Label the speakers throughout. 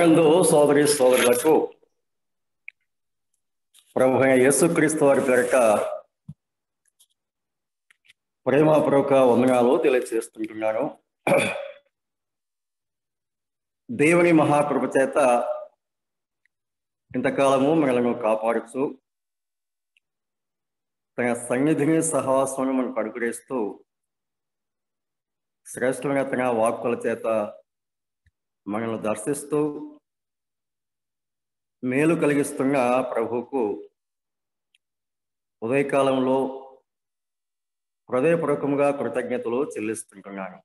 Speaker 1: ప్రభునందు సోదరి సోదరులకు ప్రభు అయిన యేసుక్రీస్తు వారి పేరిట ప్రేమపూర్వక వందనాలు తెలియజేస్తుంటున్నాను దేవుని మహాకృప చేత ఇంతకాలము మనలను కాపాడుతూ తన సన్నిధిని సహవాసం మనకు అనుగ్రహిస్తూ శ్రేష్టమైన తన వాక్కుల చేత మనల్ని దర్శిస్తూ మేలు కలిగిస్తున్న ప్రభువుకు ఉదయకాలంలో హృదయపూర్వకంగా కృతజ్ఞతలు చెల్లిస్తుంటున్నాను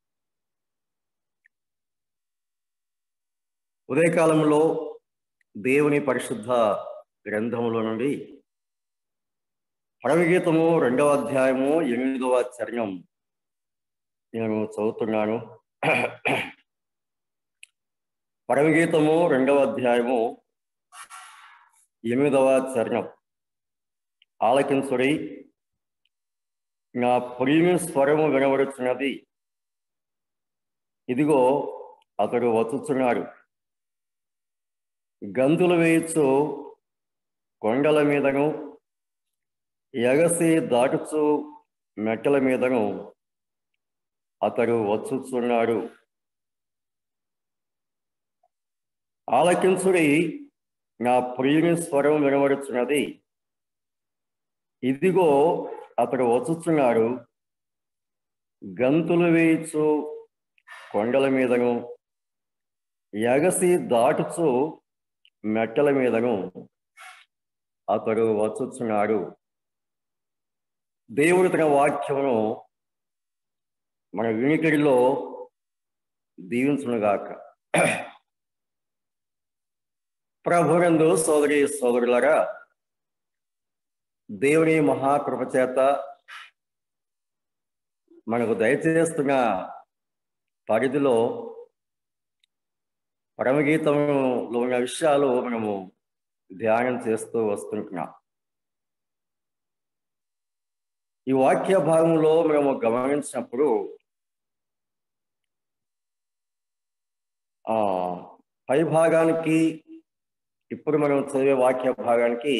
Speaker 1: ఉదయకాలంలో దేవుని పరిశుద్ధ గ్రంథములో నుండి పరమగీతము రెండవ అధ్యాయము ఎనిమిదవ చరణం నేను చదువుతున్నాను పరమగీతము రెండవ అధ్యాయము ఎనిమిదవ చరణం ఆలకించుడి నా ప్రియుని స్వరము వినబడుచున్నది ఇదిగో అతడు వచుచున్నాడు గంతులు వేయచ్చు కొండల మీదను ఎగసి దాటుచు మెట్టల మీదను అతడు వచ్చుచున్నాడు ఆలకించుడి నా ప్రియుని స్వరం వినబడుచున్నది ఇదిగో అతడు వచ్చుచున్నాడు గంతులు వేయచ్చు కొండల మీదను ఎగసి దాటుచు మెట్టల మీదను అతడు వచ్చుచున్నాడు దేవుడు తన వాక్యమును మన వినికిడిలో దీవించునుగాక ప్రభునందు సోదరి సోదరులరా దేవుని మహాకృప చేత మనకు దయచేస్తున్న పరిధిలో పరమగీతంలో ఉన్న విషయాలు మనము ధ్యానం చేస్తూ వస్తుంటున్నాం ఈ వాక్య భాగంలో మనము గమనించినప్పుడు ఆ పై భాగానికి ఇప్పుడు మనం చదివే వాక్య భాగానికి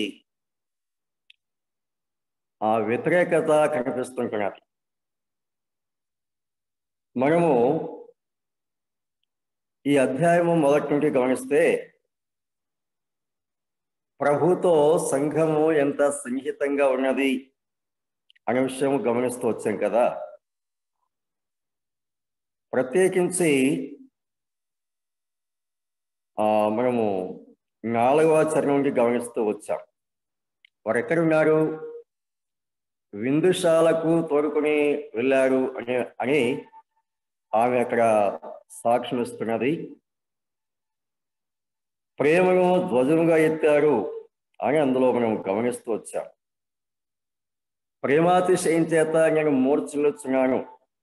Speaker 1: ఆ వ్యతిరేకత కనిపిస్తుంటున్నది మనము ఈ అధ్యాయము మొదటి నుండి గమనిస్తే ప్రభుతో సంఘము ఎంత సన్నిహితంగా ఉన్నది అనే విషయం గమనిస్తూ వచ్చాం కదా ప్రత్యేకించి మనము నాలుగవ చరణం నుండి గమనిస్తూ వచ్చాం వారు ఎక్కడున్నారు విందుశాలకు తోడుకొని వెళ్ళారు అని అని ఆమె అక్కడ సాక్ష్యం ఇస్తున్నది ప్రేమను ధ్వజముగా ఎత్తారు అని అందులో మనం గమనిస్తూ వచ్చాం ప్రేమాతిశయం చేత నేను మూర్చిల్లుచున్నాను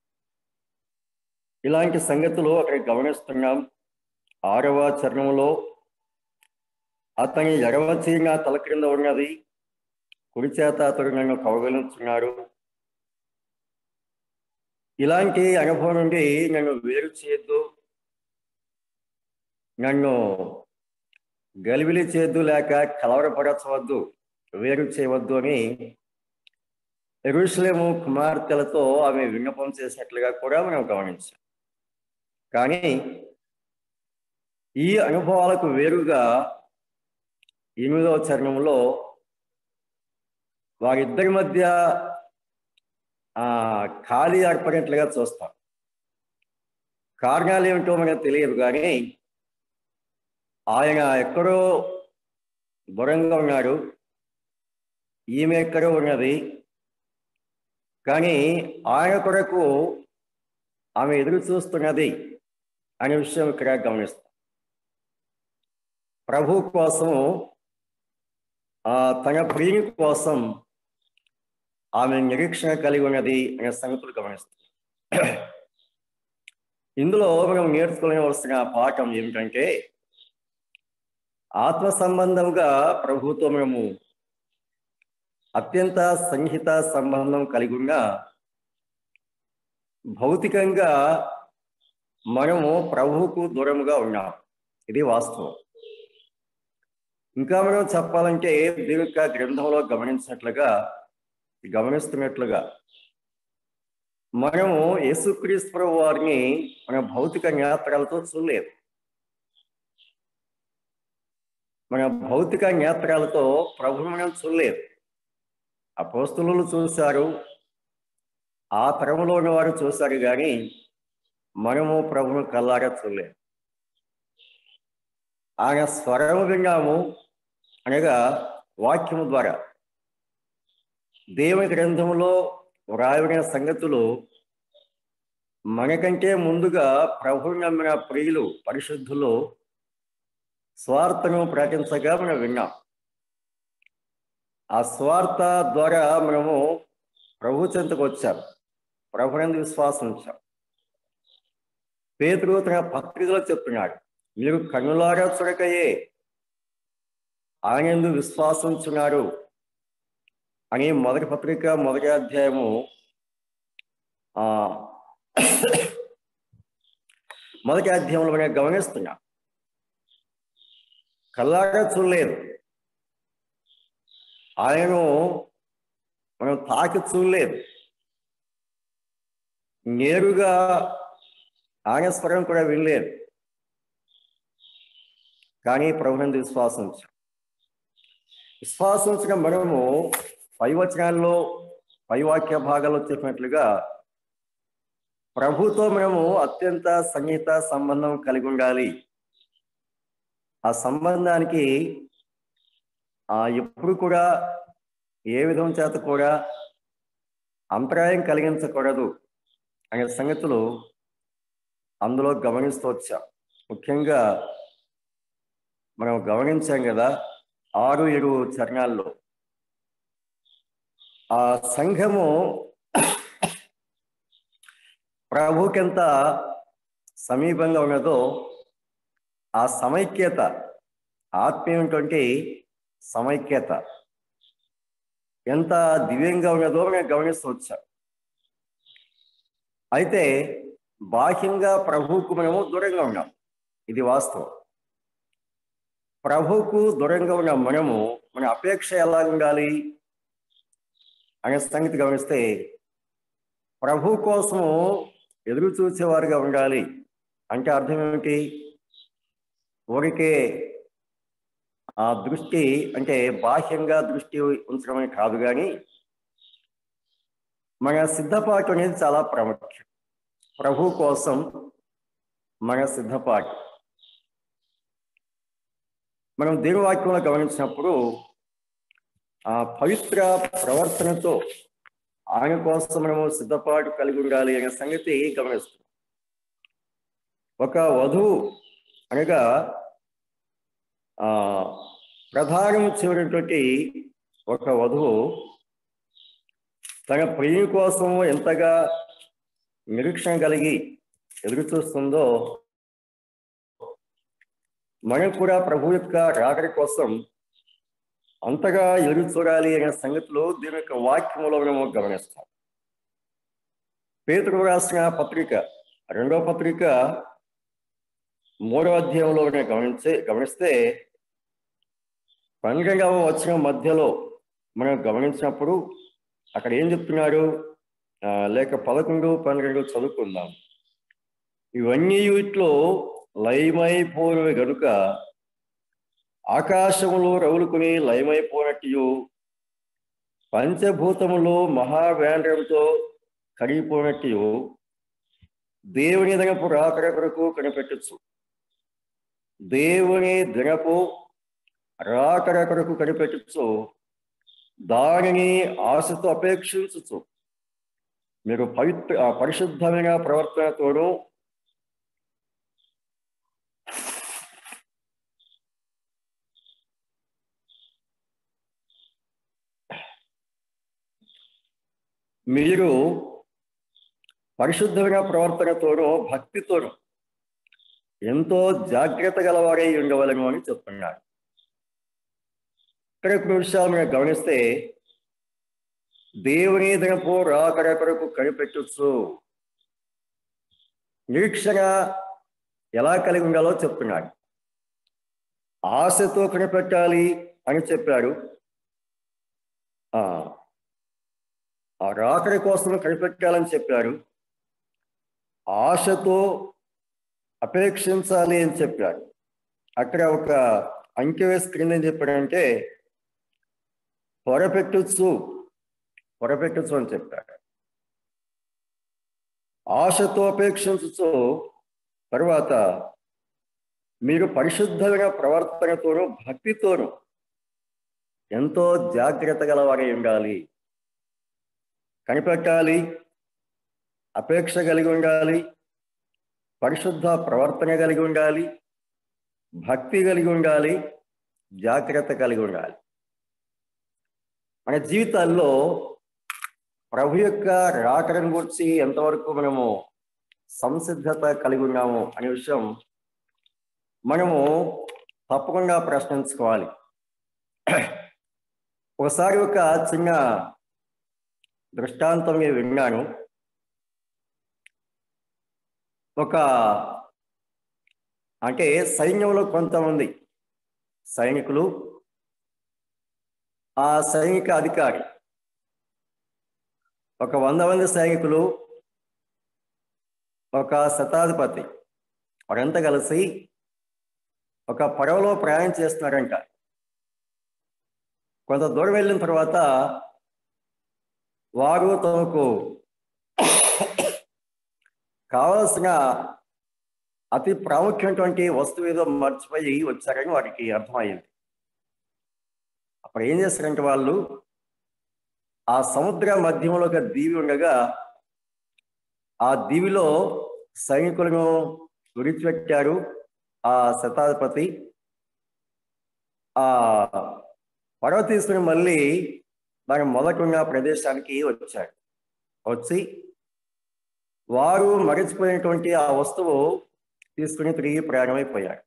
Speaker 1: ఇలాంటి సంగతులు అక్కడ గమనిస్తున్నాం ఆరవ చరణంలో అతని ఎడవ చీన తల క్రింద ఉన్నది కుడి చేత అతడు నన్ను కవగలించున్నాడు ఇలాంటి అనుభవం నుండి నన్ను వేరు చేయొద్దు నన్ను గలిబిలి చేయొద్దు లేక కలవరపరచవద్దు వేరు చేయవద్దు అని ఎరుసలేము కుమార్తెలతో ఆమె విన్నపం చేసినట్లుగా కూడా మనం గమనించాం కానీ ఈ అనుభవాలకు వేరుగా ఎనిమిదవ చరణంలో వారిద్దరి మధ్య ఖాళీ ఏర్పడినట్లుగా చూస్తాం కారణాలు ఏమిటో మనకు తెలియదు కానీ ఆయన ఎక్కడో దూరంగా ఉన్నాడు ఈమె ఎక్కడో ఉన్నది కానీ ఆయన కొరకు ఆమె ఎదురు చూస్తున్నది అనే విషయం ఇక్కడ గమనిస్తాం ప్రభు కోసం తన ప్రియుని కోసం ఆమె నిరీక్షణ కలిగి ఉన్నది అనే సంగతులు గమనిస్తాం ఇందులో మనం నేర్చుకోవలసిన పాఠం ఏమిటంటే ఆత్మ సంబంధంగా ప్రభుతో మనము అత్యంత సన్నిహిత సంబంధం కలిగి ఉన్న భౌతికంగా మనము ప్రభువుకు దూరముగా ఉన్నాం ఇది వాస్తవం ఇంకా మనం చెప్పాలంటే దీని యొక్క గ్రంథంలో గమనించినట్లుగా గమనిస్తున్నట్లుగా మనము యేసుక్రీస్తు ప్రభు వారిని మన భౌతిక నేత్రాలతో చూడలేదు మన భౌతిక నేత్రాలతో ప్రభుని మనం చూడలేదు అపోస్తులు చూశారు ఆ తరంలో ఉన్నవారు చూశారు కానీ మనము ప్రభును కల్లారా చూడలేదు ఆయన స్వరము విన్నాము అనగా వాక్యము ద్వారా దేవుని గ్రంథంలో వ్రాయబడిన సంగతులు మనకంటే ముందుగా ప్రభుని నమ్మిన ప్రియులు పరిశుద్ధులు స్వార్థను ప్రకటించగా మనం విన్నాం ఆ స్వార్థ ద్వారా మనము ప్రభు చెంతకు వచ్చాం ప్రభునందు విశ్వాసం ఉంచాం పేతురు తన పత్రికలో చెప్తున్నాడు మీరు కన్నులారా చురకయే ఆయన విశ్వాసం ఉంచున్నారు అని మొదటి పత్రిక మొదటి అధ్యాయము ఆ మొదటి అధ్యాయంలో మనం గమనిస్తున్నాం కల్లారా చూడలేదు ఆయనను మనం తాకి చూడలేదు నేరుగా ఆయన స్వరం కూడా వినలేదు కానీ ప్రభునందు విశ్వాసం ఉంచాం విశ్వాసం ఉంచిన మనము పై వచనాల్లో పై వాక్య భాగాల్లో చెప్పినట్లుగా ప్రభుతో మనము అత్యంత సన్నిహిత సంబంధం కలిగి ఉండాలి ఆ సంబంధానికి ఆ ఎప్పుడు కూడా ఏ విధం చేత కూడా అంతరాయం కలిగించకూడదు అనే సంగతులు అందులో గమనిస్తూ వచ్చాం ముఖ్యంగా మనం గమనించాం కదా ఆరు ఏడు చరణాల్లో ఆ సంఘము ప్రభుకెంత సమీపంగా ఉన్నదో ఆ సమైక్యత ఆత్మీయమైనటువంటి సమైక్యత ఎంత దివ్యంగా ఉన్నదో మేము గమనిస్తూ వచ్చాం అయితే బాహ్యంగా ప్రభువుకు మనము దూరంగా ఉన్నాం ఇది వాస్తవం ప్రభువుకు దూరంగా ఉన్న మనము మన అపేక్ష ఎలా ఉండాలి అనే సంగతి గమనిస్తే ప్రభు కోసము ఎదురు చూసేవారుగా ఉండాలి అంటే అర్థం ఏమిటి ఊరికే ఆ దృష్టి అంటే బాహ్యంగా దృష్టి ఉంచడమే కాదు కానీ మన సిద్ధపాటు అనేది చాలా ప్రాముఖ్యం ప్రభు కోసం మన సిద్ధపాటు మనం దేవుని వాక్యంలో గమనించినప్పుడు ఆ పవిత్ర ప్రవర్తనతో ఆయన కోసం మనము సిద్ధపాటు కలిగి ఉండాలి అనే సంగతి గమనిస్తున్నాం ఒక వధువు అనగా ఆ ప్రధానం చివరినటువంటి ఒక వధువు తన ప్రియుని కోసం ఎంతగా నిరీక్షణ కలిగి ఎదురు చూస్తుందో మనం కూడా ప్రభు యొక్క రాకడి కోసం అంతగా ఎదురు చూడాలి అనే సంగతిలో దీని యొక్క వాక్యములో మనము గమనిస్తాం పేతుడు రాసిన పత్రిక రెండవ పత్రిక మూడవ అధ్యాయంలో గమనించే గమనిస్తే పన్నెండవ వచ్చిన మధ్యలో మనం గమనించినప్పుడు అక్కడ ఏం చెప్తున్నారు లేక పదకొండు పన్నెండు చదువుకుందాం ఇవన్నీ వీటిలో లయమైపోయినవి గనుక ఆకాశములో రవులుకుని లయమైపోయినట్టు పంచభూతములు మహావేంద్రంతో కరిగిపోయినట్టు దేవుని దినపు రాకడ కొరకు కనిపెట్టచ్చు దేవుని దినపు రాకడ కొరకు కనిపెట్టచ్చు దానిని ఆశతో అపేక్షించచ్చు మీరు పవిత్ర పరిశుద్ధమైన ప్రవర్తనతోనూ మీరు పరిశుద్ధమైన ప్రవర్తనతోనూ భక్తితోనూ ఎంతో జాగ్రత్త గలవారై ఉండవలను అని చెప్తున్నాడు ఇక్కడ కొన్ని విషయాలు మనం గమనిస్తే దేవుని దినపు రాకడ కొరకు కనిపెట్టచ్చు నిరీక్షణ ఎలా కలిగి ఉండాలో చెప్తున్నాడు ఆశతో కనిపెట్టాలి అని చెప్పారు ఆ ఆ రాకడి కోసం కనిపెట్టాలని చెప్పారు ఆశతో అపేక్షించాలి అని చెప్పారు అక్కడ ఒక అంకె వేసి క్రింద ఏం చెప్పాడంటే పొరపెట్టచ్చు పొరపెట్టచ్చు అని చెప్పాడు ఆశతో అపేక్షించచ్చు తరువాత మీరు పరిశుద్ధమైన ప్రవర్తనతోనూ భక్తితోనూ ఎంతో జాగ్రత్త గలవారై ఉండాలి కనిపెట్టాలి అపేక్ష కలిగి ఉండాలి పరిశుద్ధ ప్రవర్తన కలిగి ఉండాలి భక్తి కలిగి ఉండాలి జాగ్రత్త కలిగి ఉండాలి మన జీవితాల్లో ప్రభు యొక్క రాకడం గురించి ఎంతవరకు మనము సంసిద్ధత కలిగి ఉన్నాము అనే విషయం మనము తప్పకుండా ప్రశ్నించుకోవాలి ఒకసారి ఒక చిన్న దృష్టాంతం నేను విన్నాను ఒక అంటే సైన్యంలో కొంతమంది సైనికులు ఆ సైనిక అధికారి ఒక వంద మంది సైనికులు ఒక శతాధిపతి వారంతా కలిసి ఒక పడవలో ప్రయాణం చేస్తున్నారంట కొంత దూరం వెళ్ళిన తర్వాత వారు తమకు కావలసిన అతి ప్రాముఖ్యమైనటువంటి వస్తువు ఏదో మర్చిపోయి వచ్చారని వారికి అర్థమైంది అప్పుడు ఏం చేస్తారంటే వాళ్ళు ఆ సముద్ర మధ్యంలో ఒక దీవి ఉండగా ఆ దీవిలో సైనికులను విడిచిపెట్టారు ఆ శతాధిపతి ఆ పడవ తీసుకుని మళ్ళీ దాని మొదటి ప్రదేశానికి వచ్చాడు వచ్చి వారు మరిచిపోయినటువంటి ఆ వస్తువు తీసుకుని తిరిగి ప్రయాణమైపోయాడు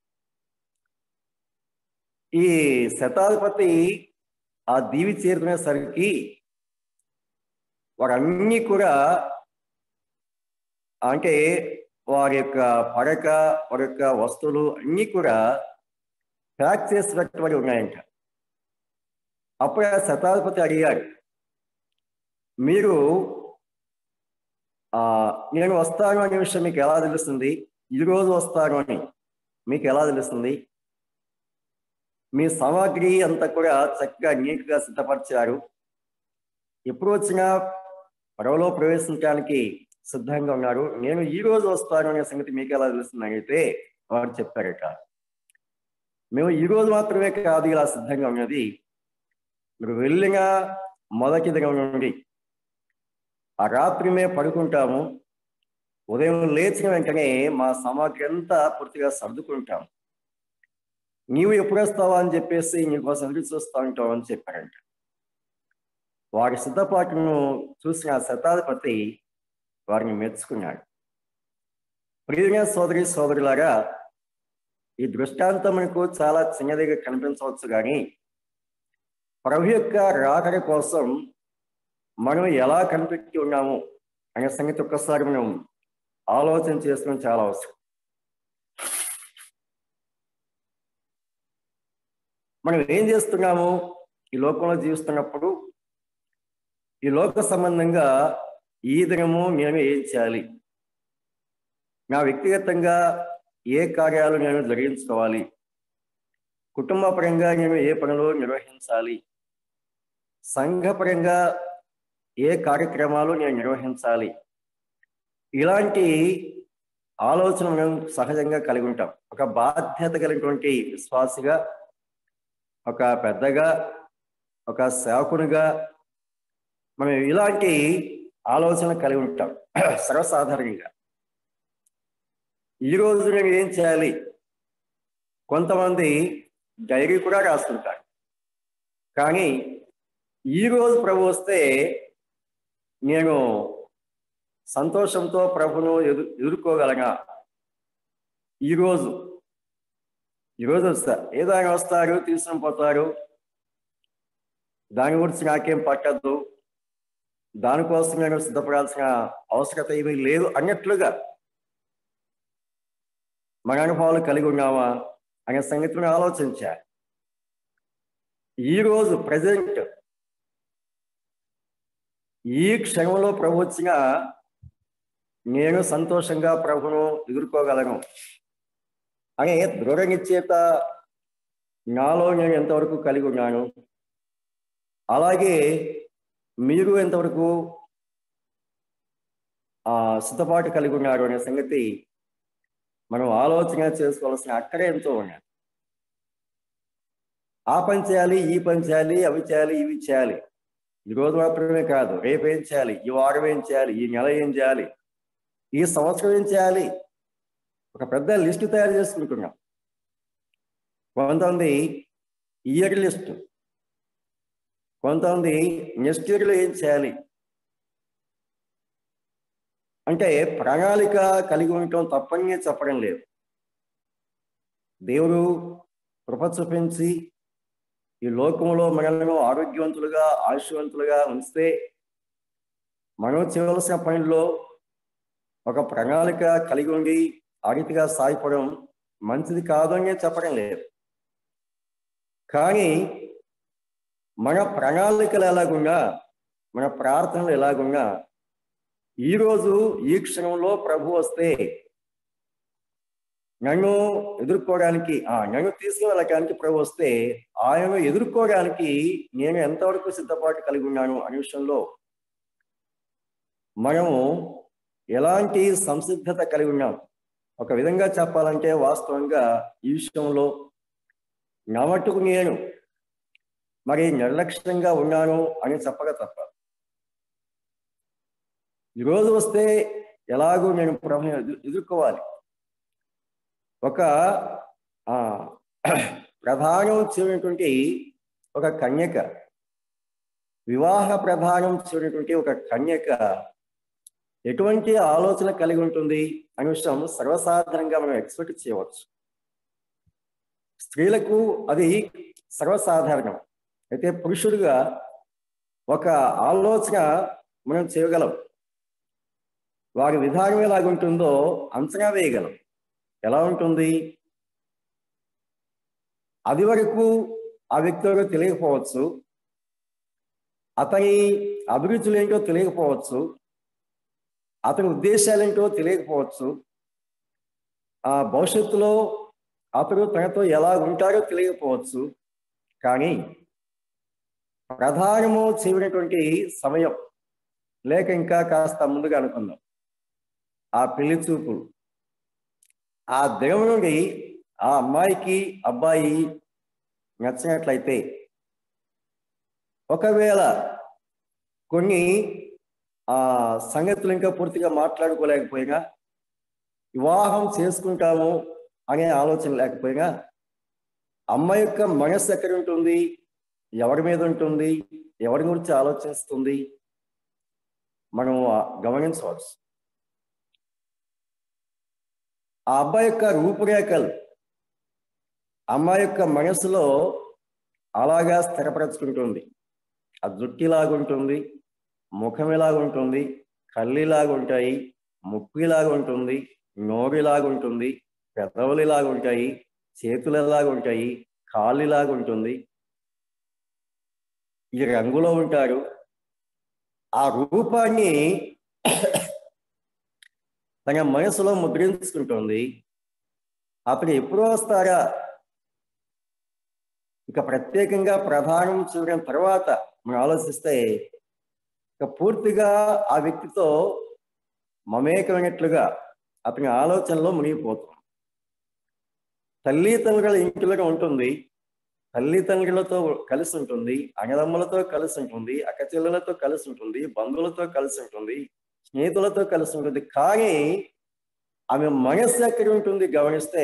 Speaker 1: ఈ శతాధిపతి ఆ దీవి చేరుకునేసరికి వారన్నీ కూడా అంటే వారి యొక్క పడక వారి యొక్క వస్తువులు అన్నీ కూడా ప్యాక్ చేసి పెట్టబడి ఉన్నాయంట అప్పుడు ఆ శతాధిపతి అడిగాడు మీరు నేను వస్తాను అనే విషయం మీకు ఎలా తెలుస్తుంది ఈరోజు వస్తాను అని మీకు ఎలా తెలుస్తుంది మీ సామాగ్రి అంతా కూడా చక్కగా నీట్గా సిద్ధపరిచారు ఎప్పుడు వచ్చినా పడవలో ప్రవేశించడానికి సిద్ధంగా ఉన్నారు నేను ఈ రోజు వస్తాను అనే సంగతి మీకు ఎలా తెలుస్తుంది అయితే వారు చెప్పారట మేము ఈ రోజు మాత్రమే కాదు ఇలా సిద్ధంగా ఉన్నది మీరు వెళ్ళిన మొదటి దినం నుండి ఆ రాత్రి మేము పడుకుంటాము ఉదయం లేచిన వెంటనే మా సామాగ్రి అంతా పూర్తిగా సర్దుకుంటాం నీవు ఎప్పుడు వస్తావా అని చెప్పేసి నీకోసం ఎదురు చూస్తూ ఉంటావు అని చెప్పారంట వారి సిద్ధపాటును చూసిన శతాధిపతి వారిని మెచ్చుకున్నాడు ప్రియమైన సోదరి సోదరులారా ఈ దృష్టాంతం మనకు చాలా చిన్నదిగా కనిపించవచ్చు కానీ ప్రభు యొక్క రాకడ కోసం మనం ఎలా కనిపెట్టి ఉన్నాము అనే సంగతి ఒక్కసారి మనం ఆలోచన చేసుకోవడం చాలా అవసరం మనం ఏం చేస్తున్నాము ఈ లోకంలో జీవిస్తున్నప్పుడు ఈ లోక సంబంధంగా ఈ దినము నేను ఏం చేయాలి నా వ్యక్తిగతంగా ఏ కార్యాలు నేను జరిగించుకోవాలి కుటుంబపరంగా నేను ఏ పనులు నిర్వహించాలి సంఘపరంగా ఏ కార్యక్రమాలు నేను నిర్వహించాలి ఇలాంటి ఆలోచన మనం సహజంగా కలిగి ఉంటాం ఒక బాధ్యత కలిగినటువంటి విశ్వాసిగా ఒక పెద్దగా ఒక సేవకునిగా మనం ఇలాంటి ఆలోచన కలిగి ఉంటాం సర్వసాధారణంగా ఈరోజు నేను ఏం చేయాలి కొంతమంది డైరీ కూడా రాస్తుంటారు కానీ ఈరోజు ప్రభు వస్తే నేను సంతోషంతో ప్రభును ఎదు ఎదుర్కోగలగా ఈరోజు ఈరోజు వస్తా ఏదో ఆయన వస్తారు తీసుకుని పోతారు దాని గురించి నాకేం పట్టద్దు దానికోసం నేను సిద్ధపడాల్సిన అవసరత ఏమీ లేదు అన్నట్లుగా మన అనుభవాలు కలిగి ఉన్నామా అనే సంగతిని ఆలోచించాలి ఈరోజు ప్రజెంట్ ఈ క్షణంలో ప్రభు వచ్చిన నేను సంతోషంగా ప్రభును ఎదుర్కోగలను అనే దృఢ నిశ్చేత నాలో నేను ఎంతవరకు కలిగి ఉన్నాను అలాగే మీరు ఎంతవరకు ఆ సిద్ధపాటు కలిగి ఉన్నారు అనే సంగతి మనం ఆలోచన చేసుకోవాల్సిన అక్కడే ఎంతో ఉన్నాయి ఆ పని చేయాలి ఈ పని చేయాలి అవి చేయాలి ఇవి చేయాలి ఈ రోజు మాత్రమే కాదు రేపు ఏం చేయాలి ఈ వారం ఏం చేయాలి ఈ నెల ఏం చేయాలి ఈ సంవత్సరం ఏం చేయాలి ఒక పెద్ద లిస్ట్ తయారు చేసుకుంటున్నాం కొంతమంది ఇయర్ లిస్ట్ కొంతమంది నెక్స్ట్ ఇయర్లో ఏం చేయాలి అంటే ప్రణాళిక కలిగి ఉండటం తప్పని చెప్పడం లేదు దేవుడు కృప చూపించి ఈ లోకంలో మనల్ని ఆరోగ్యవంతులుగా ఆయుష్యవంతులుగా ఉంచితే మనం చేయవలసిన పనుల్లో ఒక ప్రణాళిక కలిగి ఉండి ఆ రీతిగా సాగిపోవడం మంచిది కాదు అని చెప్పడం లేదు కానీ మన ప్రణాళికలు ఎలాగున్నా మన ప్రార్థనలు ఎలాగున్నా ఈరోజు ఈ క్షణంలో ప్రభు వస్తే నన్ను ఎదుర్కోవడానికి ఆ నన్ను తీసుకువెళ్ళడానికి ప్రభు వస్తే ఆయనను ఎదుర్కోవడానికి నేను ఎంతవరకు సిద్ధపాటు కలిగి ఉన్నాను అనే విషయంలో మనము ఎలాంటి సంసిద్ధత కలిగి ఉన్నాం ఒక విధంగా చెప్పాలంటే వాస్తవంగా ఈ విషయంలో నా మట్టుకు నేను మరి నిర్లక్ష్యంగా ఉన్నాను అని చెప్పక తప్ప ఈరోజు వస్తే ఎలాగో నేను ప్రభు ఎదుర్కోవాలి ఒక ప్రధానం చేయనటువంటి ఒక కన్యక వివాహ ప్రధానం చేయనటువంటి ఒక కన్యక ఎటువంటి ఆలోచన కలిగి ఉంటుంది అనే విషయం సర్వసాధారణంగా మనం ఎక్స్పెక్ట్ చేయవచ్చు స్త్రీలకు అది సర్వసాధారణం అయితే పురుషుడిగా ఒక ఆలోచన మనం చేయగలం వారి విధానం ఎలాగుంటుందో అంచనా వేయగలం ఎలా ఉంటుంది అది వరకు ఆ వ్యక్తి తెలియకపోవచ్చు అతని అభిరుచులు ఏంటో తెలియకపోవచ్చు అతని ఉద్దేశాలేంటో తెలియకపోవచ్చు ఆ భవిష్యత్తులో అతడు తనతో ఎలా ఉంటారో తెలియకపోవచ్చు కానీ ప్రధానము చేయనటువంటి సమయం లేక ఇంకా కాస్త ముందుగా అనుకుందాం ఆ పెళ్లి చూపు ఆ దినం నుండి ఆ అమ్మాయికి అబ్బాయి నచ్చినట్లయితే ఒకవేళ కొన్ని ఆ సంగతులు ఇంకా పూర్తిగా మాట్లాడుకోలేకపోయినా వివాహం చేసుకుంటాము అనే ఆలోచన లేకపోయినా అమ్మాయి యొక్క మనస్సు ఎక్కడ ఉంటుంది ఎవరి మీద ఉంటుంది ఎవరి గురించి ఆలోచిస్తుంది మనం గమనించవచ్చు ఆ అబ్బాయి యొక్క రూపురేఖలు అమ్మాయి యొక్క మనసులో అలాగా స్థిరపరచుకుంటుంది ఆ జుట్టిలాగుంటుంది ముఖం ఎలాగుంటుంది కళ్ళిలాగా ఉంటాయి ముక్కిలాగా ఉంటుంది నోరులాగా ఉంటుంది పెదవులు ఇలాగా ఉంటాయి చేతులు ఎలాగా ఉంటాయి కాళ్ళు ఇలాగా ఉంటుంది ఈ రంగులో ఉంటారు ఆ రూపాన్ని తన మనసులో ముద్రించుకుంటుంది అతడు ఎప్పుడు వస్తారా ఇక ప్రత్యేకంగా ప్రధానం చూడడం తర్వాత మనం ఆలోచిస్తే ఇక పూర్తిగా ఆ వ్యక్తితో మమేకమైనట్లుగా అతని ఆలోచనలో మునిగిపోతాం తల్లిదండ్రుల ఇంటిలో ఉంటుంది తల్లిదండ్రులతో కలిసి ఉంటుంది అన్నదమ్ములతో కలిసి ఉంటుంది అక్కచెల్లెలతో కలిసి ఉంటుంది బంధువులతో కలిసి ఉంటుంది స్నేహితులతో కలిసి ఉంటుంది కానీ ఆమె మనస్సు ఎక్కడ ఉంటుంది గమనిస్తే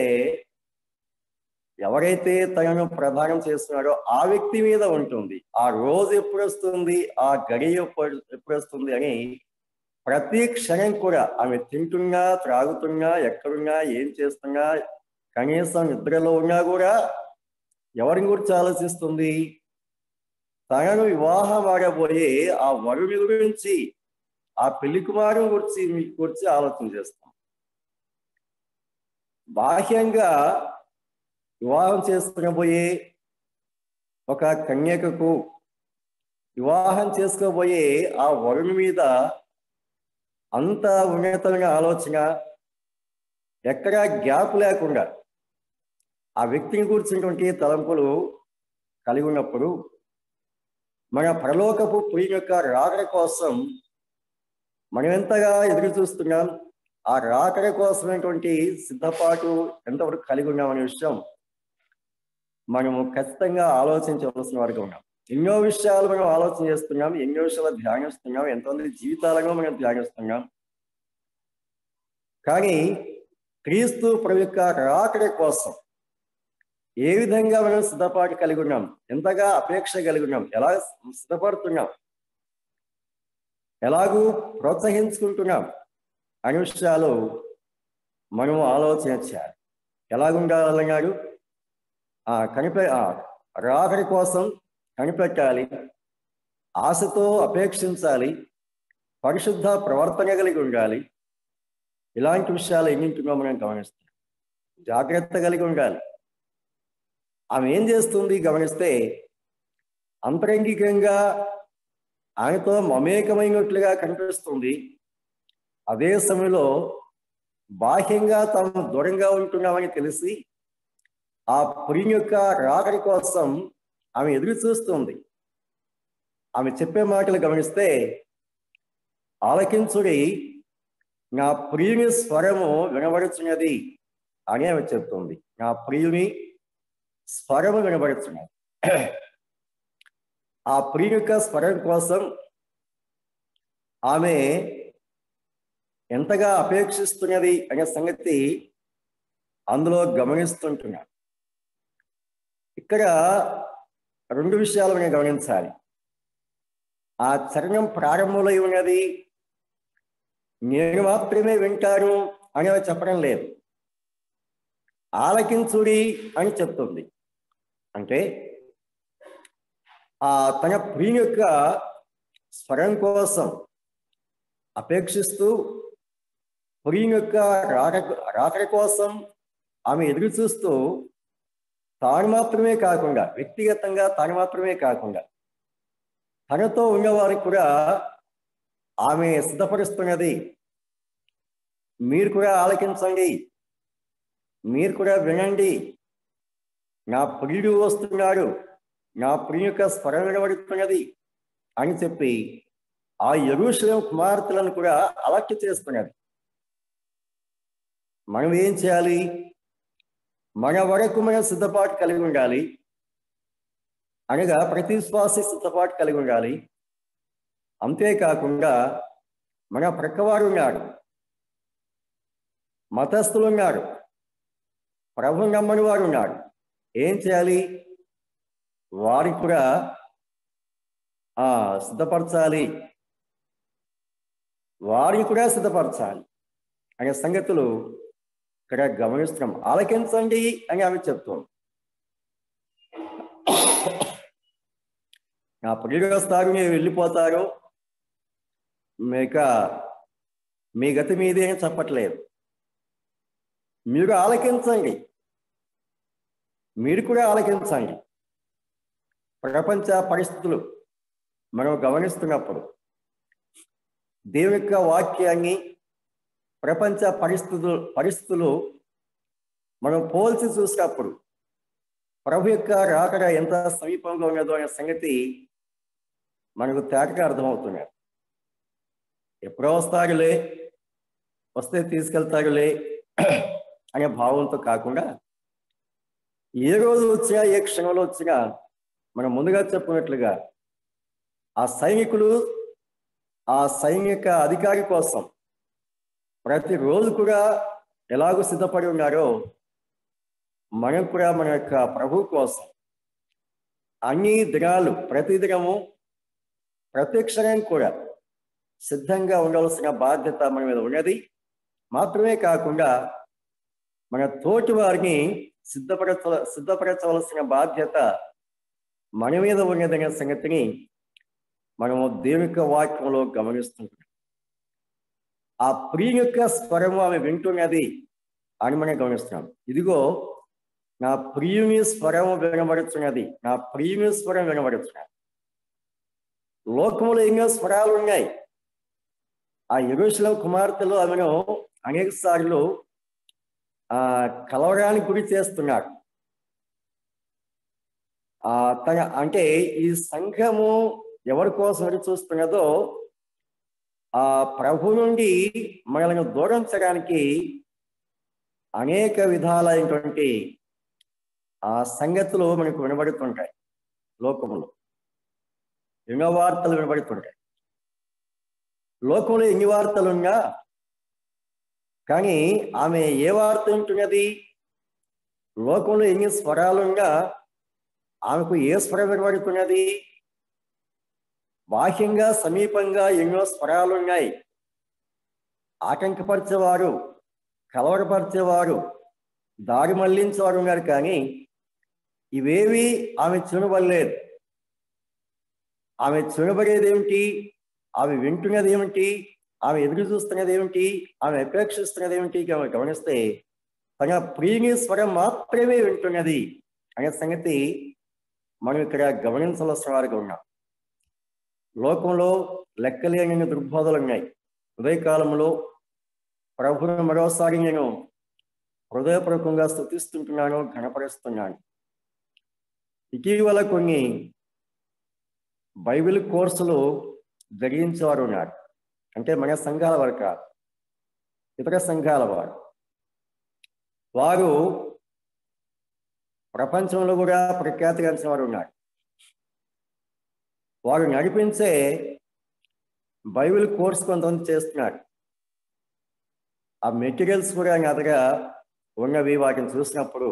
Speaker 1: ఎవరైతే తనను ప్రధానం చేస్తున్నాడో ఆ వ్యక్తి మీద ఉంటుంది ఆ రోజు ఎప్పుడు వస్తుంది ఆ గడి ఎప్పుడు ఎప్పుడు వస్తుంది అని ప్రతి క్షణం కూడా ఆమె తింటున్నా త్రాగుతున్నా ఎక్కడున్నా ఏం చేస్తున్నా కనీసం నిద్రలో ఉన్నా కూడా ఎవరిని గురించి ఆలోచిస్తుంది తనను వివాహం ఆడబోయే ఆ వరుని గురించి ఆ పెళ్లి కుమారుని గురించి గురించి ఆలోచన చేస్తాం బాహ్యంగా వివాహం చేసుకునబోయే ఒక కన్యకకు వివాహం చేసుకోబోయే ఆ వరుణి మీద అంత ఉన్నతమైన ఆలోచన ఎక్కడా గ్యాప్ లేకుండా ఆ వ్యక్తిని కూర్చున్నటువంటి తలంపులు కలిగి ఉన్నప్పుడు మన పరలోకపు పురి యొక్క రాకడ కోసం మనం ఎంతగా ఎదురు చూస్తున్నాం ఆ రాకడ కోసమైనటువంటి సిద్ధపాటు ఎంతవరకు కలిగి ఉన్నామనే విషయం మనము ఖచ్చితంగా ఆలోచించవలసిన వారికి ఉన్నాం ఎన్నో విషయాలు మనం ఆలోచన చేస్తున్నాం ఎన్నో విషయాలు ధ్యానిస్తున్నాం ఎంతమంది జీవితాలను మనం ధ్యానిస్తున్నాం కానీ క్రీస్తు ప్రభు యొక్క రాకడ కోసం ఏ విధంగా మనం సిద్ధపాటు కలిగి ఉన్నాం ఎంతగా అపేక్ష కలిగి ఉన్నాం ఎలా సిద్ధపడుతున్నాం ఎలాగూ ప్రోత్సహించుకుంటున్నాం అనే విషయాలు మనం ఆలోచన చేయాలి ఎలాగుండాలన్నాడు ఆ కనిపె రాకడి కోసం కనిపెట్టాలి ఆశతో అపేక్షించాలి పరిశుద్ధ ప్రవర్తన కలిగి ఉండాలి ఇలాంటి విషయాలు ఎన్నింటినో మనం గమనిస్తాం జాగ్రత్త కలిగి ఉండాలి ఆమె ఏం చేస్తుంది గమనిస్తే అంతరంగికంగా ఆయనతో మమేకమైనట్లుగా కనిపిస్తుంది అదే సమయంలో బాహ్యంగా తాము దూరంగా ఉంటున్నామని తెలిసి ఆ పురి యొక్క రాకడి కోసం ఆమె ఎదురు చూస్తుంది ఆమె చెప్పే మాటలు గమనిస్తే ఆలకించుడి నా ప్రియుని స్వరము వినబడుచున్నది అని ఆమె చెప్తుంది నా ప్రియుని స్వరము వినబడుచున్నది ఆ ప్రియుని యొక్క స్వరం కోసం ఆమె ఎంతగా అపేక్షిస్తున్నది అనే సంగతి అందులో గమనిస్తుంటున్నాను ఇక్కడ రెండు విషయాలు మనం గమనించాలి ఆ చరణం ప్రారంభంలో ఉన్నది నేను మాత్రమే వింటాను అని చెప్పడం లేదు ఆలకించుడి అని చెప్తుంది అంటే ఆ తన ప్రియుని యొక్క స్వరం కోసం అపేక్షిస్తూ ప్రియుని యొక్క రాక రాకడ కోసం ఆమె ఎదురు చూస్తూ తాను మాత్రమే కాకుండా వ్యక్తిగతంగా తాను మాత్రమే కాకుండా తనతో ఉన్నవారికి కూడా ఆమె సిద్ధపరుస్తున్నది మీరు కూడా ఆలకించండి మీరు కూడా వినండి నా ప్రియుడు వస్తున్నాడు నా ప్రియ యొక్క స్వరం వినబడుతున్నది అని చెప్పి ఆ యరుషులం కుమార్తెలను కూడా అలక్ష్య చేస్తున్నది మనం ఏం చేయాలి మన వరకు మన సిద్ధపాటు కలిగి ఉండాలి అనగా ప్రతి శ్వాస సిద్ధపాటు కలిగి ఉండాలి అంతేకాకుండా మన ప్రక్కవారు ఉన్నారు మతస్థులు ఉన్నారు ప్రభు నమ్మని వారు ఉన్నారు ఏం చేయాలి వారికి కూడా ఆ సిద్ధపరచాలి వారిని కూడా సిద్ధపరచాలి అనే సంగతులు ఇక్కడ గమనిస్తున్నాం ఆలకించండి అని ఆమె చెప్తుంది నా ప్రియుడు వస్తారు మీరు వెళ్ళిపోతారు మీక మీ గతి మీదే అని చెప్పట్లేదు మీరు ఆలకించండి మీరు కూడా ఆలకించండి ప్రపంచ పరిస్థితులు మనం గమనిస్తున్నప్పుడు దేవుని యొక్క వాక్యాన్ని ప్రపంచ పరిస్థితులు పరిస్థితులు మనం పోల్చి చూసినప్పుడు ప్రభు యొక్క రాకడ ఎంత సమీపంగా ఉన్నదో అనే సంగతి మనకు తేటగా అర్థమవుతున్నది ఎప్పుడో వస్తారులే వస్తే తీసుకెళ్తారులే అనే భావంతో కాకుండా ఏ రోజు వచ్చినా ఏ క్షణంలో వచ్చినా మనం ముందుగా చెప్పుకున్నట్లుగా ఆ సైనికులు ఆ సైనిక అధికారి కోసం ప్రతిరోజు కూడా ఎలాగో సిద్ధపడి ఉన్నారో మనం కూడా మన యొక్క ప్రభు కోసం అన్ని దినాలు ప్రతి దినము ప్రతి క్షణం కూడా సిద్ధంగా ఉండవలసిన బాధ్యత మన మీద ఉన్నది మాత్రమే కాకుండా మన తోటి వారిని సిద్ధపరచ సిద్ధపరచవలసిన బాధ్యత మన మీద ఉన్నదనే సంగతిని మనము దేవుని యొక్క వాక్యంలో గమనిస్తుంటాం ఆ ప్రియ యొక్క స్వరము ఆమె వింటున్నది అని మనం గమనిస్తున్నాం ఇదిగో నా ప్రియుని స్వరం వినబడుతున్నది నా ప్రియుని స్వరం వినబడుతున్నది లోకములో ఎన్నో స్వరాలు ఉన్నాయి ఆ ఎరుశలం కుమార్తెలు ఆమెను అనేక సార్లు ఆ కలవరానికి గురి చేస్తున్నాడు ఆ తన అంటే ఈ సంఘము ఎవరి కోసం ఎదురు చూస్తున్నదో ఆ ప్రభు నుండి మనల్ని దూరించడానికి అనేక విధాలైనటువంటి ఆ సంగతులు మనకు వినబడుతుంటాయి లోకములో ఎన్నో వార్తలు వినబడుతుంటాయి లోకంలో ఎన్ని వార్తలున్నా కానీ ఆమె ఏ వార్త ఉంటున్నది లోకంలో ఎన్ని స్వరాలున్నా ఆమెకు ఏ స్వరం వినబడుతున్నది బాహ్యంగా సమీపంగా ఎన్నో స్వరాలున్నాయి ఆటంకపరిచేవారు కలవరపరిచేవారు దారి మళ్లించేవారు ఉన్నారు కానీ ఇవేవి ఆమె చునబడలేదు ఆమె చునబడేది ఏమిటి ఆమె వింటున్నది ఏమిటి ఆమె ఎదురు చూస్తున్నది ఏమిటి ఆమె అపేక్షిస్తున్నది ఏమిటి ఆమె గమనిస్తే తన ప్రియుని స్వరం మాత్రమే వింటున్నది అనే సంగతి మనం ఇక్కడ గమనించవలసిన వారిగా ఉన్నాం లోకంలో లెక్కలేని దుర్బోధలు ఉన్నాయి ఉదయకాలంలో ప్రభుని మరోసారి నేను హృదయపూర్వకంగా స్థుతిస్తుంటున్నాను ఘనపరుస్తున్నాను ఇటీవల కొన్ని బైబిల్ కోర్సులు జరిగించేవారు ఉన్నారు అంటే మన సంఘాల వారు కాదు ఇతర సంఘాల వారు వారు ప్రపంచంలో కూడా ప్రఖ్యాతిగాంచిన వారు ఉన్నారు వారు నడిపించే బైబిల్ కోర్స్ కొంతమంది చేస్తున్నారు ఆ మెటీరియల్స్ కూడా నా దగ్గర ఉన్నవి వాటిని చూసినప్పుడు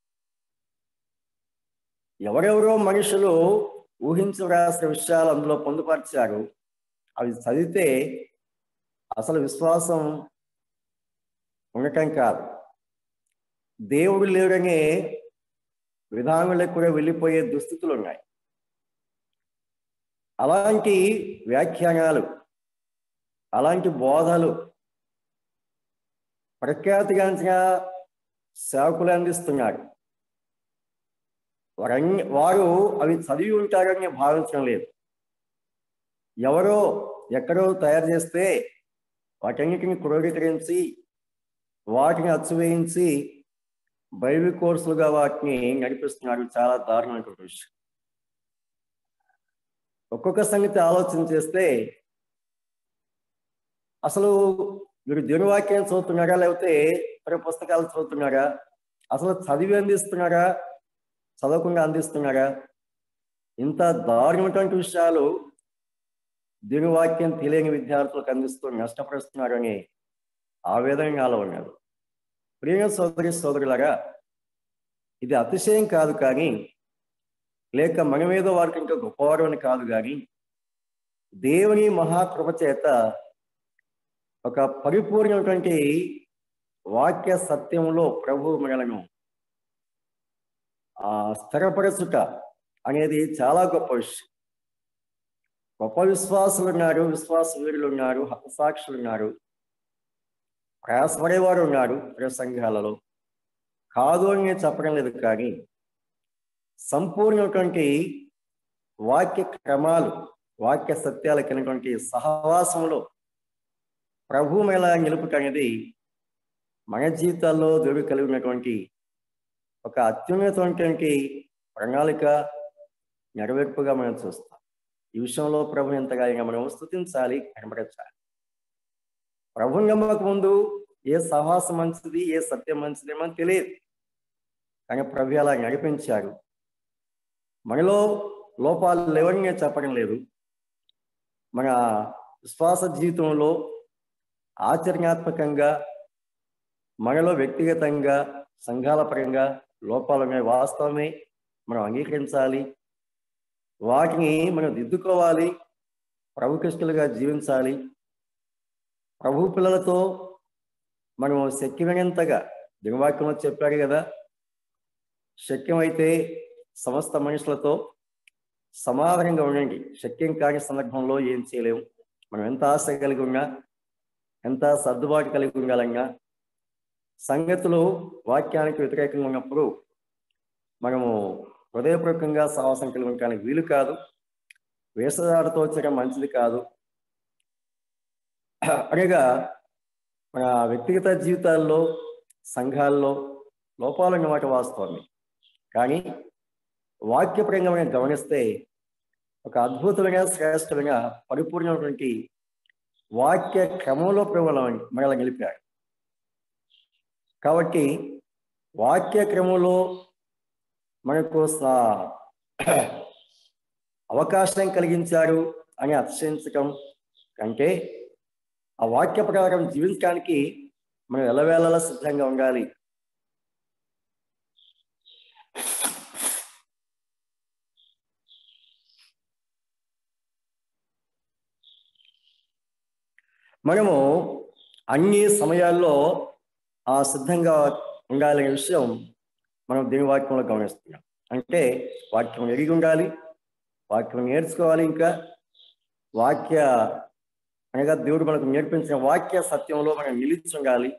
Speaker 1: ఎవరెవరో మనుషులు ఊహించి రాసిన విషయాలు అందులో పొందుపరిచారు అవి చదివితే అసలు విశ్వాసం ఉండటం కాదు దేవుడు లేడనే విధానంలోకి కూడా వెళ్ళిపోయే దుస్థితులు ఉన్నాయి అలాంటి వ్యాఖ్యానాలు అలాంటి బోధలు ప్రఖ్యాతిగాంచిన సేవకులు అందిస్తున్నారు వారన్ని వారు అవి చదివి ఉంటారని నేను భావించడం లేదు ఎవరో ఎక్కడో తయారు చేస్తే వాటన్నిటిని క్రోడీకరించి వాటిని అచ్చువేయించి బైబిల్ కోర్సులుగా వాటిని నడిపిస్తున్నారు చాలా దారుణమైన విషయం ఒక్కొక్క సంగతి ఆలోచన చేస్తే అసలు మీరు దేవుని వాక్యం చదువుతున్నారా లేకపోతే ఇతర పుస్తకాలు చదువుతున్నారా అసలు చదివి అందిస్తున్నారా చదవకుండా అందిస్తున్నారా ఇంత దారుణమైనటువంటి విషయాలు దేవుని వాక్యం తెలియని విద్యార్థులకు అందిస్తూ నష్టపరుస్తున్నారని ఆవేదన నాలో ఉన్నది ప్రియ సోదరి సోదరులారా ఇది అతిశయం కాదు కానీ లేక మనమేదో వారికి ఇంకా గొప్పవారు అని కాదు కానీ దేవుని మహాకృప చేత ఒక పరిపూర్ణమైనటువంటి వాక్య సత్యంలో ప్రభు మనలను ఆ స్థిరపరచుట అనేది చాలా గొప్ప విషయం గొప్ప విశ్వాసులు ఉన్నారు విశ్వాస వీరులు ఉన్నారు హతసాక్షులు ఉన్నారు ప్రయాసపడేవారు ఉన్నారు ప్రియ సంఘాలలో కాదు అని నేను చెప్పడం లేదు కానీ సంపూర్ణటువంటి వాక్య క్రమాలు వాక్య సత్యాలు కలిగినటువంటి సహవాసంలో ప్రభు ఎలా నిలుపుట అనేది మన జీవితాల్లో దేవుడు కలిగినటువంటి ఒక అత్యున్నతమైనటువంటి ప్రణాళిక నెరవేర్పుగా మనం చూస్తాం ఈ విషయంలో ప్రభు ఎంతగా మనం స్థుతించాలి కనబరచాలి ప్రభు నమ్మక ముందు ఏ సహవాసం మంచిది ఏ సత్యం మంచిది మనకు తెలియదు కానీ ప్రభు అలా నడిపించారు మనలో లోపాలు లేవని నేను చెప్పడం లేదు మన విశ్వాస జీవితంలో ఆచరణాత్మకంగా మనలో వ్యక్తిగతంగా సంఘాల పరంగా లోపాలు ఉన్నాయి వాస్తవమే మనం అంగీకరించాలి వాటిని మనం దిద్దుకోవాలి ప్రభుకృష్ణులుగా జీవించాలి ప్రభు పిల్లలతో మనం శక్యమైనంతగా దిగవాక్యంలో చెప్పాడు కదా శక్యమైతే సమస్త మనుషులతో సమాధానంగా ఉండండి శక్యం కాని సందర్భంలో ఏం చేయలేము మనం ఎంత ఆశ కలిగి ఉన్నా ఎంత సర్దుబాటు కలిగి ఉండాలన్నా సంగతులు వాక్యానికి వ్యతిరేకంగా ఉన్నప్పుడు మనము హృదయపూర్వకంగా సాహసం కలిగి ఉండడానికి వీలు కాదు వేసదాడుతో వచ్చడం మంచిది కాదు అనగా మన వ్యక్తిగత జీవితాల్లో సంఘాల్లో లోపాలు ఉన్నమాట వాస్తవమే కానీ వాక్యపరంగా మనం గమనిస్తే ఒక అద్భుతమైన శ్రేష్టమైన పరిపూర్ణమైనటువంటి వాక్య క్రమంలో ప్రభుత్వం మనల్ని నిలిపాడు కాబట్టి వాక్య క్రమంలో మనకు అవకాశం కలిగించాడు అని అతిశయించటం కంటే ఆ వాక్య ప్రకారం జీవించడానికి మనం ఎలవేళలా సిద్ధంగా ఉండాలి మనము అన్ని సమయాల్లో ఆ సిద్ధంగా ఉండాలనే విషయం మనం దీని వాక్యంలో గమనిస్తున్నాం అంటే వాక్యం ఎరిగి ఉండాలి వాక్యం నేర్చుకోవాలి ఇంకా వాక్య అనగా దేవుడు మనకు నేర్పించిన వాక్య సత్యంలో మనం నిలిచి ఉండాలి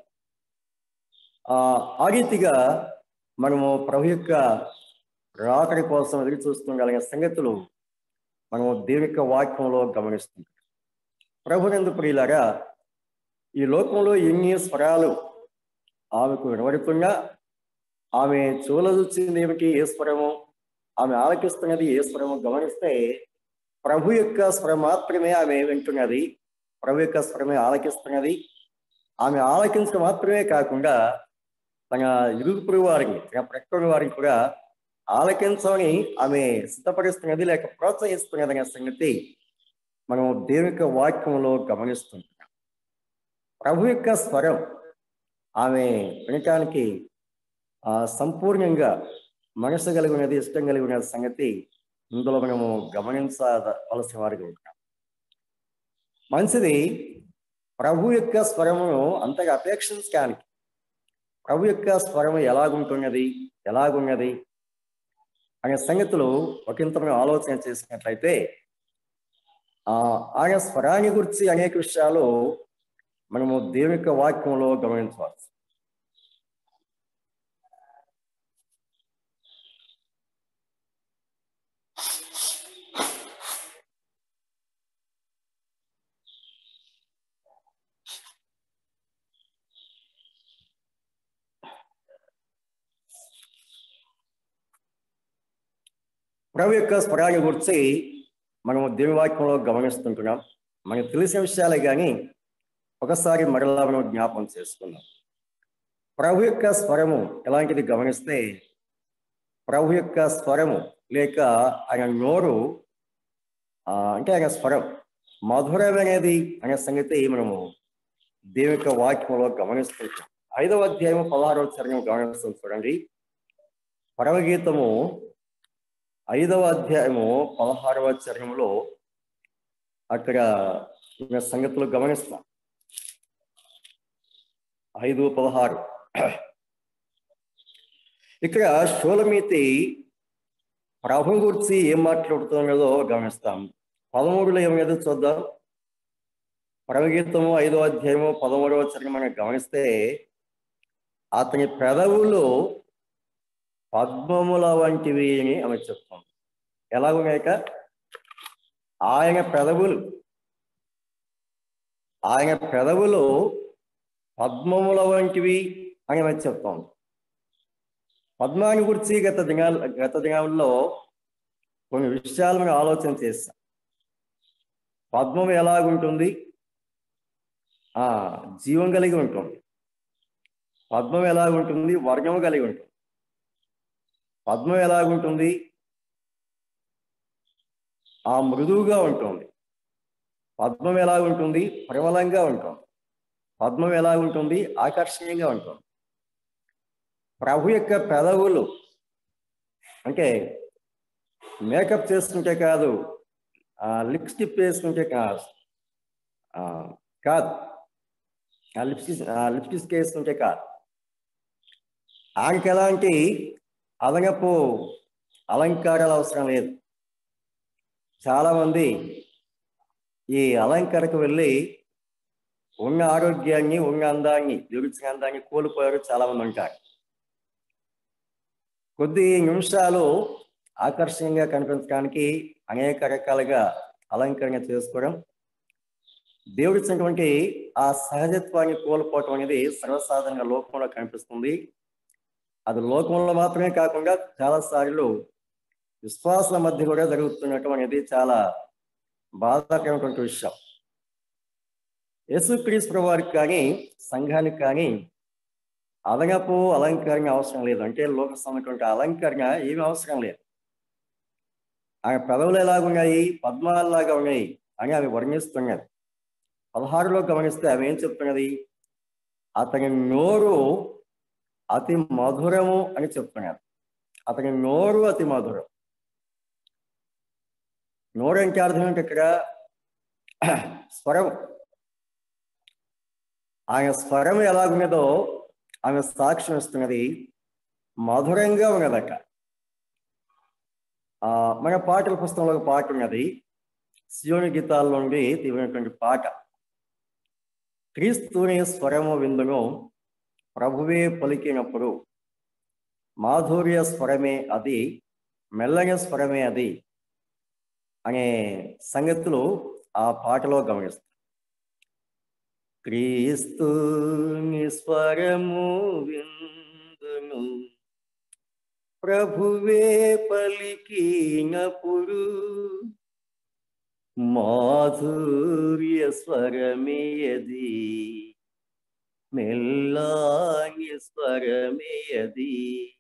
Speaker 1: ఆ రీతిగా మనము ప్రభు యొక్క రాకడి కోసం ఎదురు చూస్తుండాలనే సంగతులు మనము దేవుని యొక్క వాక్యంలో గమనిస్తున్నాం ప్రభునందు ప్రియులారా ఈ లోకంలో ఎన్ని స్వరాలు ఆమెకు వినబడుతున్నా ఆమె చూలదొచ్చింది ఏమిటి ఏ స్వరము ఆమె ఆలకిస్తున్నది ఏ స్వరము గమనిస్తే ప్రభు యొక్క స్వరం మాత్రమే ఆమె వింటున్నది ప్రభు యొక్క స్వరమే ఆలకిస్తున్నది ఆమె ఆలకించడం మాత్రమే కాకుండా తన ఇరుగుపురు వారికి తన ప్రక్కడి వారికి కూడా ఆలకించమని ఆమె సిద్ధపరుస్తున్నది లేక ప్రోత్సహిస్తున్నది అనే సంగతి మనం దేవుని యొక్క వాక్యంలో గమనిస్తుంటున్నాం ప్రభు యొక్క స్వరం ఆమె వినటానికి సంపూర్ణంగా మనసు కలిగి ఉన్నది ఇష్టం కలిగి ఉన్న సంగతి ఇందులో మనము గమనించవలసిన వారికి ఉంటాం మంచిది ప్రభు యొక్క స్వరమును అంతగా అపేక్షించడానికి ప్రభు యొక్క స్వరము ఎలాగుంటున్నది ఎలాగున్నది అనే సంగతులు ఒకంత మనం ఆలోచన చేసినట్లయితే ఆయన స్వరాన్ని గురించి అనేక విషయాలు మనము దేవుని యొక్క వాక్యంలో గమనించవచ్చు ప్రభు యొక్క స్వరాన్ని గురించి మనము దేవుని వాక్యంలో గమనిస్తుంటున్నాం మనకు తెలిసిన విషయాలే కానీ ఒకసారి మరలా మనం జ్ఞాపం చేసుకున్నాం ప్రభు యొక్క స్వరము ఎలాంటిది గమనిస్తే ప్రభు యొక్క స్వరము లేక ఆయన నోరు అంటే ఆయన స్వరం మధురమైనది అనే సంగతి మనము దేవుని యొక్క వాక్యంలో గమనిస్తుంటాం ఐదవ అధ్యాయం పదహారవ చరణం గమనిస్తుంది చూడండి పరమగీతము ఐదవ అధ్యాయము పదహారవ చరణంలో అక్కడ సంగతులు గమనిస్తాం ఐదు పదహారు ఇక్కడ షోలమీతి ప్రభు గురించి ఏం మాట్లాడుతున్నదో గమనిస్తాం పదమూడులో ఏమైనా చూద్దాం పరమగీతము ఐదో అధ్యాయము పదమూడవ చరణం మనం గమనిస్తే అతని పెదవులు పద్మముల వంటివి అని ఆమె చెప్తాం ఎలాగున్నాయక ఆయన పెదవులు ఆయన పెదవులు పద్మముల వంటివి అని ఆమె చెప్తాం పద్మాని గురించి గత దినాల గత దినాల్లో కొన్ని విషయాలు మనం ఆలోచన చేస్తాం పద్మం ఎలాగుంటుంది ఆ జీవం కలిగి ఉంటుంది పద్మం ఎలాగుంటుంది వర్గం కలిగి ఉంటుంది పద్మం ఎలాగుంటుంది ఆ మృదువుగా ఉంటుంది పద్మం ఎలా ఉంటుంది ప్రబలంగా ఉంటుంది పద్మం ఎలా ఉంటుంది ఆకర్షణీయంగా ఉంటుంది ప్రభు యొక్క పెదవులు అంటే మేకప్ చేసుకుంటే కాదు లిప్స్టిక్ వేసుకుంటే కాదు కాదు ఆ లిప్స్టిక్ లిప్స్టిక్ వేసుకుంటే కాదు ఆయనకి ఎలాంటి అదనపు అలంకారాలు అవసరం లేదు చాలామంది ఈ అలంకరకు వెళ్ళి ఉన్న ఆరోగ్యాన్ని ఉన్న అందాన్ని దిగుచిన అందాన్ని కోల్పోయారు చాలామంది ఉంటారు కొద్ది నిమిషాలు ఆకర్షణీయంగా కనిపించడానికి అనేక రకాలుగా అలంకరణ చేసుకోవడం దేవుడిచ్చినటువంటి ఆ సహజత్వాన్ని కోల్పోవటం అనేది సర్వసాధారణంగా లోకంలో కనిపిస్తుంది అది లోకంలో మాత్రమే కాకుండా చాలా సార్లు విశ్వాసాల మధ్య కూడా జరుగుతున్నటం అనేది చాలా బాధాకరమైనటువంటి విషయం యేసుక్రీస్తు వారికి కానీ సంఘానికి కానీ అదనపు అలంకరణ అవసరం లేదు అంటే లోక సంబంధించినటువంటి అలంకరణ ఏమి అవసరం లేదు ఆమె పెదవులు ఎలాగున్నాయి పద్మాలలాగా ఉన్నాయి అని ఆమె వర్ణిస్తున్నది పదహారులో గమనిస్తే ఆమె ఏం చెప్తున్నది అతని నోరు అతి మధురము అని చెప్తున్నారు అతని నోరు అతి మధురం నోరు అంటే అర్థం ఏంటి ఇక్కడ స్వరం ఆయన స్వరం ఎలాగున్నదో ఆమె సాక్ష్యం ఇస్తున్నది మధురంగా ఉన్నదట ఆ మన పాటల పుస్తకంలో ఒక పాట ఉన్నది శివుని గీతాల నుండి తీవ్రమైనటువంటి పాట క్రీస్తుని స్వరము విందును ప్రభువే పలికినప్పుడు మాధుర్య స్వరమే అది మెల్లని స్వరమే అది అనే సంగతులు ఆ పాటలో గమనిస్తాం క్రీస్తుని స్వరము విందును ప్రభువే పలికినప్పుడు మాధుర్య స్వరమేయది మెల్లాని స్వరమేయది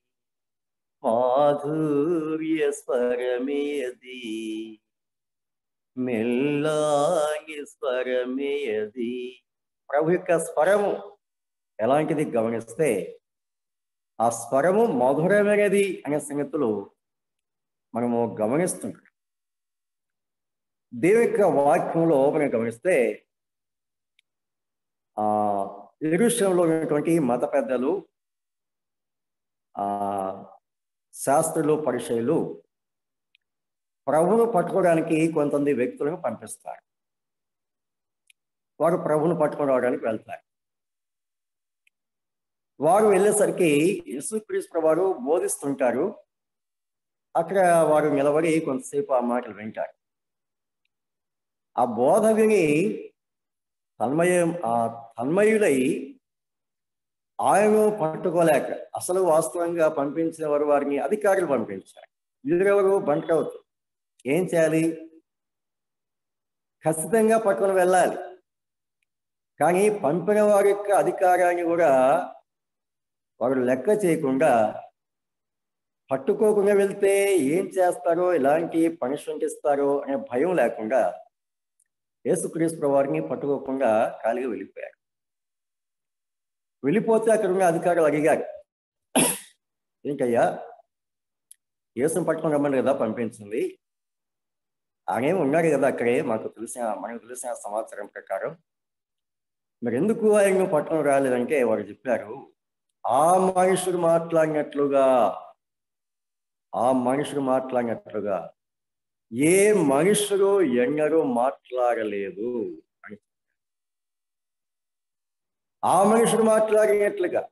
Speaker 1: మాధుర్య స్వరమేయది మెల్లాని స్వరమేయది ప్రభు యొక్క స్వరము ఎలాంటిది గమనిస్తే ఆ స్వరము మధురమైనది అనే సంగతులు మనము గమనిస్తుంటాం దేవుని యొక్క వాక్యంలో మనం గమనిస్తే ఆ ఇరుషంలో ఉన్నటువంటి మత పెద్దలు ఆ శాస్త్రులు పరిచయులు ప్రభును పట్టుకోవడానికి కొంతమంది వ్యక్తులను పంపిస్తారు వారు ప్రభును పట్టుకొని రావడానికి వెళ్తారు వారు వెళ్ళేసరికి యేసుక్రీస్తు వారు బోధిస్తుంటారు అక్కడ వారు నిలబడి కొంతసేపు ఆ మాటలు వింటారు ఆ బోధ విని తన్మయం ఆ తన్మయులై ఆయనను పట్టుకోలేక అసలు వాస్తవంగా పంపించిన వారు వారిని అధికారులు పంపించారు వీరెవరు బంట్రవుతు ఏం చేయాలి ఖచ్చితంగా పట్టుకొని వెళ్ళాలి కానీ పంపిన వారి యొక్క అధికారాన్ని కూడా వారు లెక్క చేయకుండా పట్టుకోకుండా వెళ్తే ఏం చేస్తారో ఎలాంటి పనిష్మెంట్ ఇస్తారో అనే భయం లేకుండా యేసుక్రీస్తు వారిని పట్టుకోకుండా ఖాళీగా వెళ్ళిపోయారు వెళ్ళిపోతే అక్కడ ఉన్న అధికారులు అడిగారు ఏంటయ్యా యేసుని పట్టుకొని రమ్మని కదా పంపించింది ఆయన ఉన్నారు కదా అక్కడే మాకు తెలిసిన మనకు తెలిసిన సమాచారం ప్రకారం మరి ఎందుకు ఆయన పట్టుకొని రాలేదంటే వారు చెప్పారు ఆ మనుషుడు మాట్లాడినట్లుగా ఆ మనుషుడు మాట్లాడినట్లుగా ఏ మనుషుడు ఎన్నడూ మాట్లాడలేదు అని ఆ మనుషుడు మాట్లాడినట్లుగా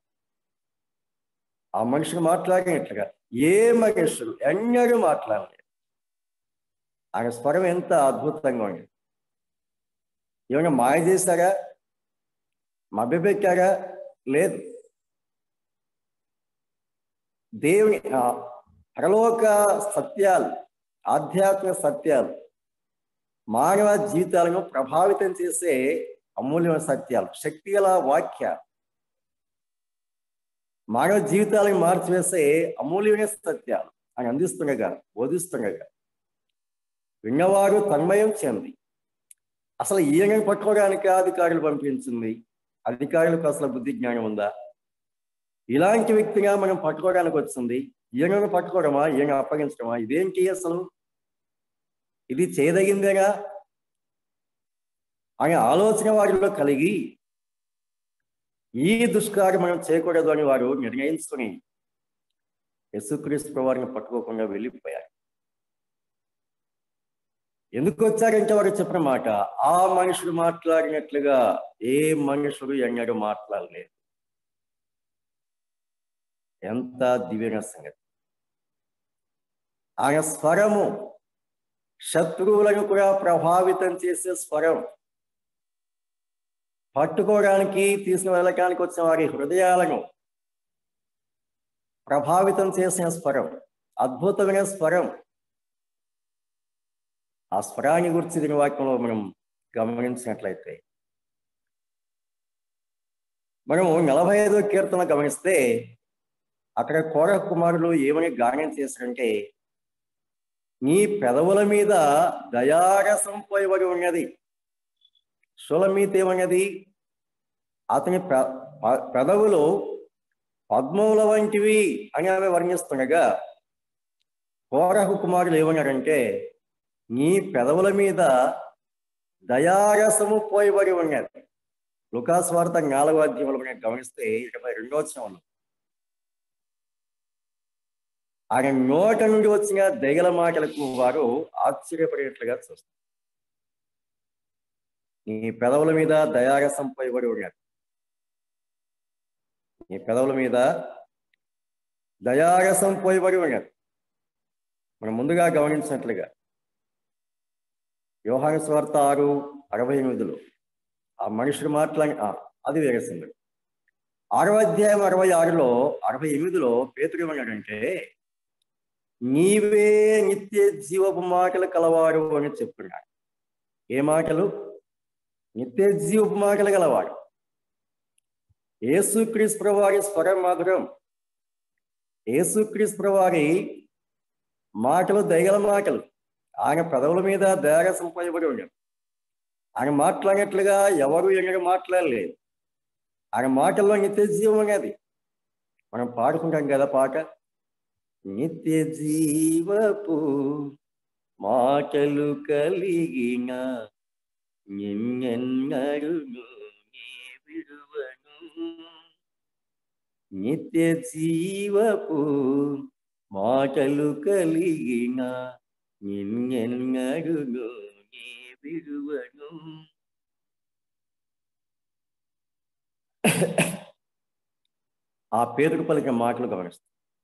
Speaker 1: ఆ మనుషుడు మాట్లాడినట్లుగా ఏ మనుషుడు ఎన్నడూ మాట్లాడలేదు ఆయన స్వరం ఎంత అద్భుతంగా ఉంది ఏమైనా మాయ చేశారా మభ్యపెట్టారా లేదు దేవుని పరలోక సత్యాలు ఆధ్యాత్మిక సత్యాలు మానవ జీవితాలను ప్రభావితం చేసే అమూల్యమైన సత్యాలు శక్తి గల వాక్యాలు మానవ జీవితాలను మార్చివేసే అమూల్యమైన సత్యాలు అని అందిస్తుండగా బోధిస్తుండగా విన్నవారు తన్మయం చెంది అసలు ఈయనని పట్టుకోవడానికి అధికారులు పంపించింది అధికారులకు అసలు బుద్ధి జ్ఞానం ఉందా ఇలాంటి వ్యక్తిగా మనం పట్టుకోవడానికి వచ్చింది ఈయనను పట్టుకోవడమా ఈయన అప్పగించడమా ఇదేంటి అసలు ఇది చేయదగిందేగా అనే ఆలోచన వారిలో కలిగి ఈ దుష్కార్యం మనం చేయకూడదు అని వారు నిర్ణయించుకొని యేసుక్రీస్తు వారిని పట్టుకోకుండా వెళ్ళిపోయారు ఎందుకు వచ్చారంటే వారు చెప్పిన మాట ఆ మనుషుడు మాట్లాడినట్లుగా ఏ మనుషుడు ఎన్నడూ మాట్లాడలేదు ఎంత దివ్యమైన సంగతి ఆయన స్వరము శత్రువులను కూడా ప్రభావితం చేసే స్వరం పట్టుకోవడానికి తీసుకువెళ్ళడానికి వచ్చిన వారి హృదయాలను ప్రభావితం చేసిన స్వరం అద్భుతమైన స్వరం ఆ స్వరాన్ని గురించి దీని వాక్యంలో మనం గమనించినట్లయితే మనము నలభై ఐదో కీర్తన గమనిస్తే అక్కడ కోర కుమారులు ఏమని గానం చేశారంటే నీ పెదవుల మీద దయారసం పోయబడి ఉన్నది సులమీత ఏమన్నది అతని పె- ప- పెదవులు పద్మముల వంటివి అని ఆమె వర్ణిస్తుండగా కోరహు కుమారులు ఏమన్నారంటే నీ పెదవుల మీద దయారసము పోయబడి ఉన్నది లుకాస్ వార్త నాలుగో అధ్యాయంలో మనం గమనిస్తే ఇరవై రెండో వచనంలో ఆయన నోట నుండి వచ్చిన దగల మాటలకు వారు ఆశ్చర్యపడేట్లుగా చూస్తారు నీ పెదవుల మీద దయారసం పోయబడి ఉన్నది నీ పెదవుల మీద దయారసం పోయబడి ఉన్నది మనం ముందుగా గమనించినట్లుగా యోహాను స్వార్థ ఆరు అరవై ఎనిమిదిలో ఆ మనుషుడు మాట్లాడి ఆ, అది వేరే సంగతి ఆరవ అధ్యాయం అరవై ఆరులో అరవై ఎనిమిదిలో పేతుడు ఏమన్నాడంటే నీవే నిత్య జీవపు మాటలు కలవాడు అని చెప్తున్నాడు ఏ మాటలు నిత్య జీవపు మాటలు గలవాడు యేసుక్రీస్తు వారి స్వర మధురం యేసుక్రీస్తు వారి మాటలు దయగల మాటలు ఆయన పదవుల మీద దేరసం పోయబడి ఉన్నాడు ఆయన మాట్లాడినట్లుగా ఎవరు ఎన్నడూ మాట్లాడలేదు ఆయన మాటల్లో నిత్య జీవం అనేది మనం పాడుకుంటాం కదా పాట నిత్య జీవపు మాటలు కలిగిన నిన్నెన్నడును నీ విడువను నిత్య జీవపు మాటలు కలిగిన నిన్నెన్నడును నీ విడువను ఆ పేదకు పలికిన మాటలు గమనిస్తాం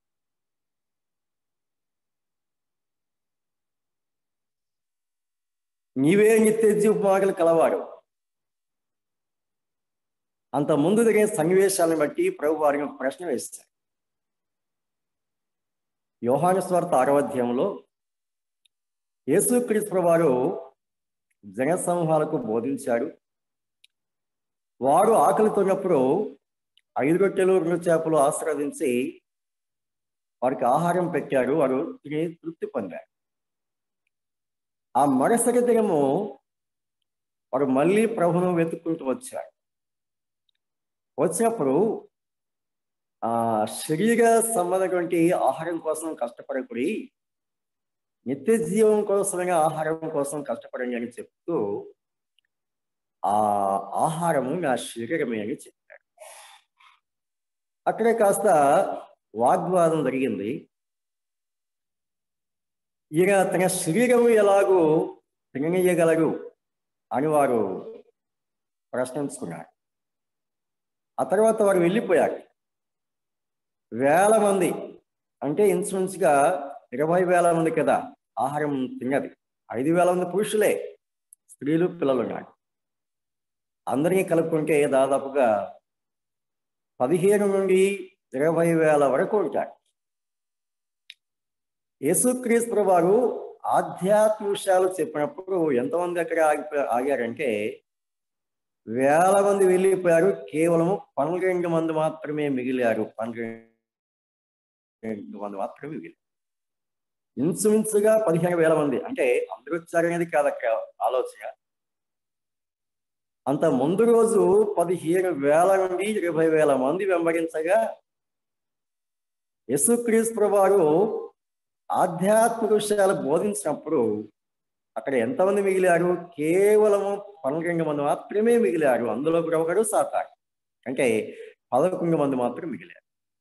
Speaker 1: నీవే నిత్య జీవ మాటలు కలవాడు అంత ముందు జరిగిన సన్నివేశాలను బట్టి ప్రభు వారిని ఒక ప్రశ్న వేస్తారు యోహాను స్వార్థ ఆరవ అధ్యాయంలో యేసుక్రీస్తు వారు జన సమూహాలకు బోధించాడు వారు ఆకలితోన్నప్పుడు ఐదు రొట్టెలు రెండు చేపలు ఆశీర్వదించి వారికి ఆహారం పెట్టారు వారు తిని తృప్తి పొందారు ఆ మరుసటి దినము వారు మళ్ళీ ప్రభును వెతుక్కుంటూ వచ్చారు వచ్చినప్పుడు ఆ శరీర సంబంధటువంటి ఆహారం కోసం కష్టపడకుడి నిత్య జీవం కోసమైన ఆహారం కోసం కష్టపడండి అని చెప్తూ ఆ ఆహారము నా శరీరమే అని చెప్పాడు అక్కడే కాస్త వాగ్వాదం జరిగింది ఈయన తన శరీరము ఎలాగూ తిననీయగలరు అని వారు ప్రశ్నించుకున్నారు ఆ తర్వాత వారు వెళ్ళిపోయారు వేల మంది అంటే ఇన్సూరెన్స్గా ఇరవై వేల మంది కదా ఆహారం తిన్నది ఐదు వేల మంది పురుషులే స్త్రీలు పిల్లలు ఉన్నారు అందరినీ కలుపుకుంటే దాదాపుగా పదిహేను నుండి ఇరవై వేల వరకు ఉంటారు యేసుక్రీస్తు వారు ఆధ్యాత్మిక విషయాలు చెప్పినప్పుడు ఎంతమంది అక్కడ ఆగిపో ఆగారంటే వేల మంది వెళ్ళిపోయారు కేవలము పన్నెండు మంది మాత్రమే మిగిలారు పన్నెండు మంది మాత్రమే మిగిలారు ఇన్సుమిన్సుగా పదిహేను వేల మంది అంటే అందరూ వచ్చారనేది కాదక్క ఆలోచన అంత ముందు రోజు పదిహేను వేల నుండి ఇరవై వేల మంది వెంబడించగా యేసుక్రీస్తు వారు ఆధ్యాత్మిక విషయాలు బోధించినప్పుడు అక్కడ ఎంతమంది మిగిలారు కేవలము పన్నెండు మంది మాత్రమే మిగిలారు అందులో కూడా ఒకడు సాతారు అంటే పదకొండు మంది మాత్రం మిగిలారు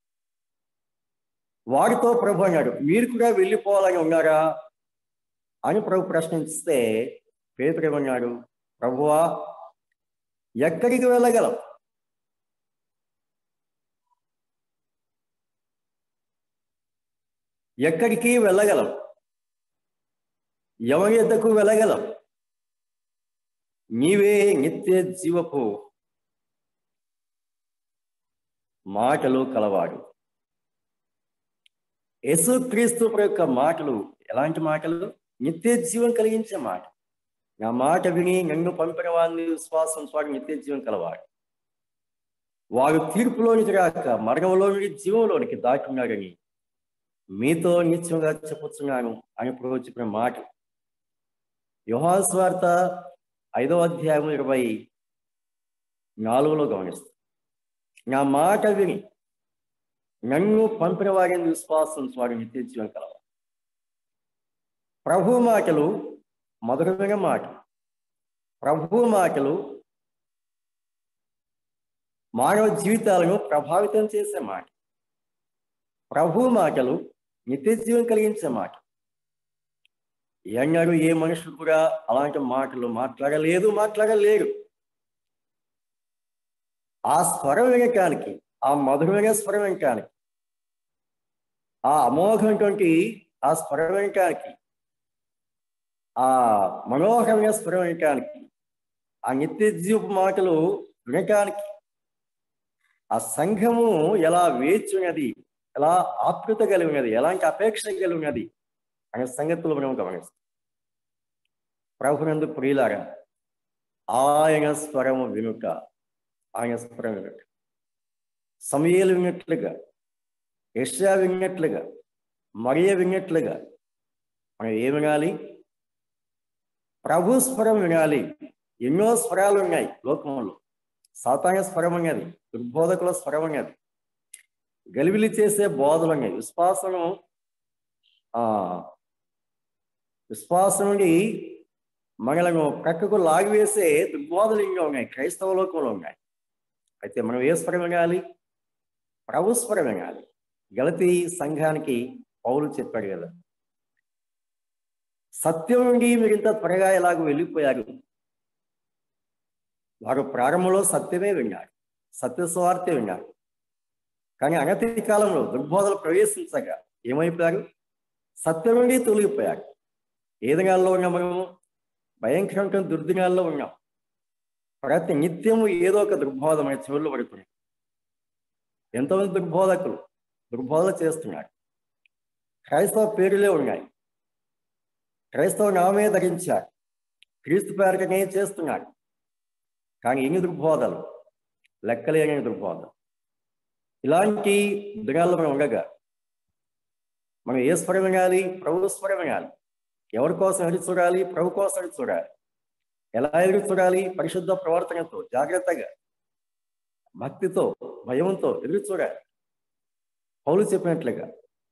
Speaker 1: వారితో ప్రభు అన్నాడు మీరు కూడా వెళ్ళిపోవాలని ఉన్నారా అని ప్రభు ప్రశ్నిస్తే పేతురు ఏమన్నాడు ప్రభువా ఎక్కడికి వెళ్ళగలం ఎక్కడికి వెళ్ళగలం ఎవరి ఎద్దకు వెళ్ళగలం నీవే నిత్య జీవపు మాటలు కలవాడు యేసుక్రీస్తు యొక్క మాటలు ఎలాంటి మాటలు నిత్య జీవం కలిగించే మాట నా మాట విని నన్ను పంపిన వారిని విశ్వాసం స్వామి నిత్య జీవం కలవాడు వారు తీర్పులోనికి రాక మరణంలోని జీవంలోనికి దాటున్నారని మీతో నిత్యంగా చెప్పుతున్నాను అని ప్రభు చెప్పిన మాట యుహాస్వార్త ఐదవ అధ్యాయం ఇరవై నాలుగులో గమనిస్తాం నా మాట విని నన్ను పంపిన వారిని విశ్వాసం వారి నిత్య జీవం కలవాలి ప్రభు మాటలు మధురమైన మాట ప్రభు మాటలు మానవ జీవితాలను ప్రభావితం చేసే మాట ప్రభు మాటలు నిత్య జీవం కలిగించే మాట ఎన్నడూ ఏ మనుషులు కూడా అలాంటి మాటలు మాట్లాడలేదు మాట్లాడలేరు ఆ స్వరం వినటానికి ఆ మధురమైన స్వరం వినటానికి ఆ అమోఘమైనటువంటి ఆ స్వరం వినటానికి ఆ మనోహరమైన స్వరం వినటానికి ఆ నిత్య జీవపు మాటలు వినటానికి ఆ సంఘము ఎలా వేచున్నది ఎలా ఆతృత కలిగినది ఎలాంటి అపేక్ష కలిగినది అనే సంగతులు మనం గమనిస్తాం ప్రభునందు ప్రియులారా ఆయన స్వరము వినుట ఆయన స్వరం వినుట సమయాలు విన్నట్లుగా యశా విన్నట్లుగా మరియ విన్నట్లుగా మనం ఏం వినాలి ప్రభు స్వరం వినాలి ఎన్నో స్వరాలు ఉన్నాయి లోకంలో సాతాయ స్వరం ఉన్నది దుర్బోధకుల స్వరం ఉన్నది గలిబిలి చేసే బోధలు ఉన్నాయి విశ్వాసం ఆ విశ్వాసం నుండి మనలను ప్రక్కకు లాగివేసే దుర్బోధలు ఇంకా ఉన్నాయి క్రైస్తవ లోకంలో ఉన్నాయి అయితే మనం ఏ స్వరం వినాలి ప్రభు స్వరం వినాలి గలతీ సంఘానికి పౌలు చెప్పాడు కదా సత్యం నుండి మీరు ఇంత త్వరగా ఎలాగో వెళ్ళిపోయారు వారు ప్రారంభంలో సత్యమే విన్నారు సత్య స్వార్థే విన్నారు కానీ అనతి కాలంలో దుర్బోధలు ప్రవేశించగా ఏమైపోయారు సత్యం నుండి తొలగిపోయారు ఏ దినాల్లో ఉన్నాం మనము భయంకరమైన దుర్దినాల్లో ఉన్నాం ప్రతి నిత్యము ఏదో ఒక దుర్బోధ మన చెవుల్లో పడుతున్నాయి ఎంతోమంది దుర్బోధకులు దుర్బోధ చేస్తున్నారు క్రైస్తవ పేరులే ఉన్నాయి క్రైస్తవ నామే ధరించారు క్రీస్తు పేరకనే చేస్తున్నారు కానీ ఎన్ని దుర్బోధలు లెక్కలేని దుర్బోధలు ఇలాంటి దినాల్లో మనం ఉండగా మనం ఏ స్వరం వినాలి ప్రభు స్వరం వినాలి ఎవరి కోసం ఎదురు చూడాలి ప్రభు కోసం ఎదురు చూడాలి ఎలా ఎదురు చూడాలి పరిశుద్ధ ప్రవర్తనతో జాగ్రత్తగా భక్తితో భయంతో ఎదురు చూడాలి పౌలు చెప్పినట్లుగా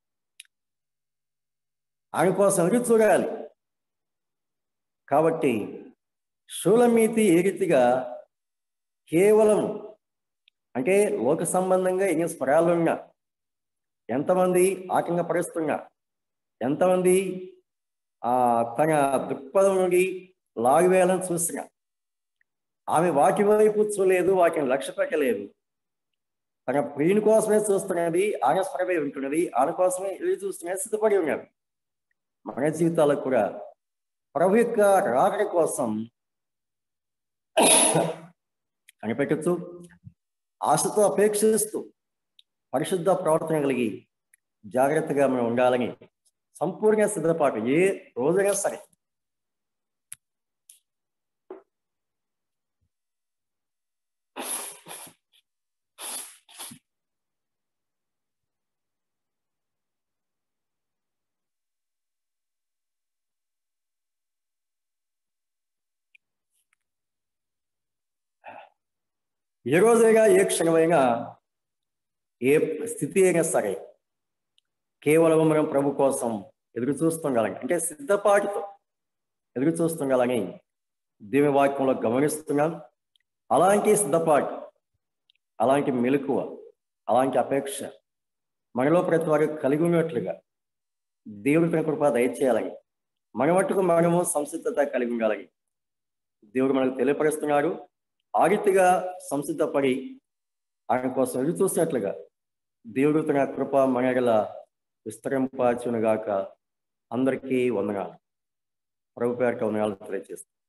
Speaker 1: ఆయన కోసం ఎదురు చూడాలి కాబట్టి శూలమీతి ఏ రీతిగా కేవలం అంటే లోక సంబంధంగా ఎన్ని స్వరాలున్నా ఎంతమంది ఆటంకపరుస్తున్నా ఎంతమంది ఆ తన దృక్పథం నుండి లాగివేయాలని చూస్తున్నా ఆమె వాటి వైపు చూడలేదు వాటిని లక్ష్య పెట్టలేదు తన ప్రియుని కోసమే చూస్తున్నది ఆయన స్వరమే ఉంటున్నది ఆయన కోసమే ఎదురు చూస్తున్నది సిద్ధపడి ఉన్నది మన జీవితాలకు కూడా ప్రభు యొక్క రాకడ కోసం కనిపెట్టచ్చు ఆశతో అపేక్షిస్తూ పరిశుద్ధ ప్రవర్తన కలిగి జాగ్రత్తగా మనం ఉండాలని సంపూర్ణ సిద్ధపాటు ఏ రోజైనా సరే ఏ రోజైనా ఏ క్షణమైనా ఏ స్థితి అయినా సరే కేవలం మనం ప్రభు కోసం ఎదురు చూస్తుండాలని అంటే సిద్ధపాటుతో ఎదురు చూస్తుండాలని దేవుని వాక్యంలో గమనిస్తున్నాం అలాంటి సిద్ధపాటు అలాంటి మెలకువ అలాంటి అపేక్ష మనలో ప్రతి వారు కలిగి ఉన్నట్లుగా దేవుడి తన కృప దయచేయాలని మన మట్టుకు మనము సంసిద్ధత కలిగి ఉండాలని దేవుడు మనకు తెలియపరుస్తున్నాడు ఆ రీతిగా సంసిద్ధపడి ఆయన కోసం ఎదురు చూసినట్లుగా దేవుడు తన కృప మనగల విస్తరింపచునుగాక అందరికీ వందనాలు ప్రభు పేరు కౌనాలు తెలియజేస్తాను